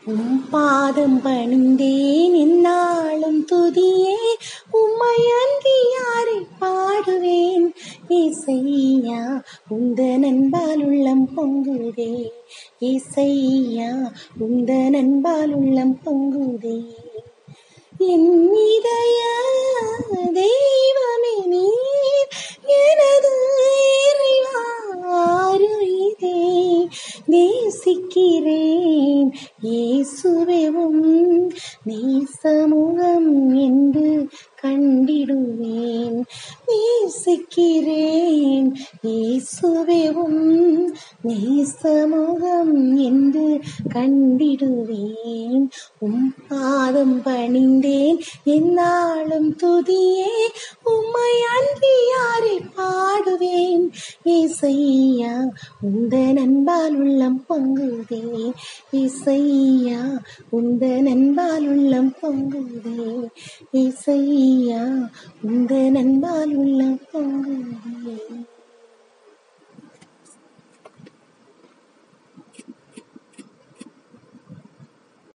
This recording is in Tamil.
உம் பாதம் பணிந்தேன் என்னாலும் துதியே உம்மை அன்றி யாரை பாடுவேன் இசையா உந்த நண்பால் உள்ளம் பொங்குதே இசையா உந்த நண்பால் உள்ளம் பொங்குதே என் இதய தெய்வமே நீர் எனது இறைவாருயிரே நேசிக்கிறேன் இயேசுவேவும் நீ சமூகம் என்று கண்டிடுவேன் நேசிக்கிறேன் இயேசுவேவும் நீ சமூகம் என்று கண்டிடுவேன் உம் பாதம் பணிந்தேன் என்னாலும் துதியே உம்மை அன்றி யாரை பாடுவேன் இசையா உந்த நண்பால் உள்ளம் பொங்குதே இசையா உந்த நண்பால் உள்ளம் பொங்குதே இசையா உந்த நண்பால் உள்ளம் பொங்குதே